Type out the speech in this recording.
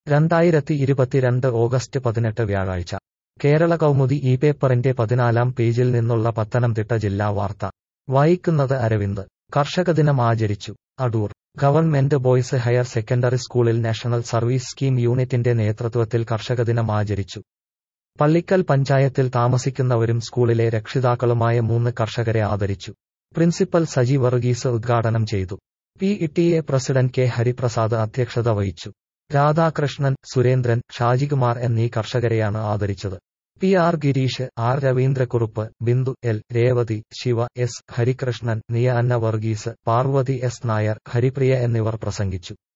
രണ്ടായിരത്തി ഇരുപത്തിരണ്ട് ഓഗസ്റ്റ് പതിനെട്ട് വ്യാഴാഴ്ച കേരള കൗമുദി ഈ പേപ്പറിന്റെ പതിനാലാം പേജിൽ നിന്നുള്ള പത്തനംതിട്ട ജില്ലാ വാർത്ത വായിക്കുന്നത് അരവിന്ദ് കർഷക ദിനം ആചരിച്ചു Adoor government boys higher secondary സ്കൂളിൽ നാഷണൽ സർവീസ് സ്കീം യൂണിറ്റിന്റെ നേതൃത്വത്തിൽ കർഷക ദിനം ആചരിച്ചു പള്ളിക്കൽ പഞ്ചായത്തിൽ താമസിക്കുന്നവരും സ്കൂളിലെ രക്ഷിതാക്കളുമായ മൂന്ന് കർഷകരെ ആദരിച്ചു പ്രിൻസിപ്പൽ സജി വർഗീസ് ഉദ്ഘാടനം ചെയ്തു P E A president K Hariprasad അധ്യക്ഷത വഹിച്ചു രാധാകൃഷ്ണൻ സുരേന്ദ്രൻ ഷാജികുമാർ എന്നീ കർഷകരെയാണ് ആദരിച്ചത് P R Girish R Raveendrakurup Bindu L Revathi Shiva S Harikrishnan Niya Anna Varghese Parvathy S Nair Haripriya എന്നിവർ പ്രസംഗിച്ചു